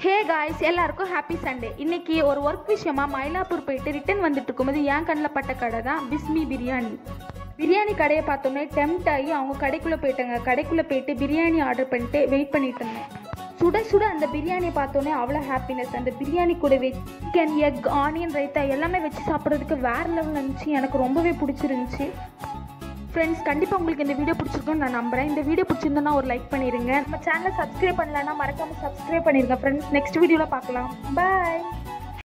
ஹே guys எல்லாருக்கும் happy Sunday இன்னைக்கு ஒரு ஒர்க் விஷயமா மயிலாப்பூர் போயிட்டு ரிட்டர்ன் வந்துட்டு இருக்கும்போது என் கண்ணில் பட்ட கடை தான் பிஸ்மி பிரியாணி பிரியாணி கடையை பார்த்தோன்னே டெம்ட் ஆகி அவங்க கடைக்குள்ளே போயிட்டாங்க கடைக்குள்ளே போயிட்டு பிரியாணி ஆர்டர் பண்ணிட்டு வெயிட் பண்ணிட்டு இருந்தேன் சுட சுட அந்த பிரியாணியை பார்த்தோன்னே அவ்வளோ ஹாப்பினஸ் அந்த பிரியாணி கூடவே சிக்கன் எக் ஆனியன் ரைத்தா எல்லாமே வச்சு சாப்பிட்றதுக்கு வேறு லெவலில் இருந்துச்சு எனக்கு ரொம்பவே பிடிச்சிருந்துச்சு ஃப்ரெண்ட்ஸ் கண்டிப்பாக உங்களுக்கு இந்த வீடியோ பிடிச்சிருக்கும்னு நான் நம்புறேன் இந்த வீடியோ பிடிச்சிருந்தா ஒரு லைக் பண்ணிடுங்க நம்ம சேனலை சப்ஸ்கிரைப் பண்ணலன்னா மறக்காம சப்ஸ்கிரைப் பண்ணிருங்க ஃப்ரெண்ட்ஸ் நெக்ஸ்ட் வீடியோவில் பார்க்கலாம் பாய்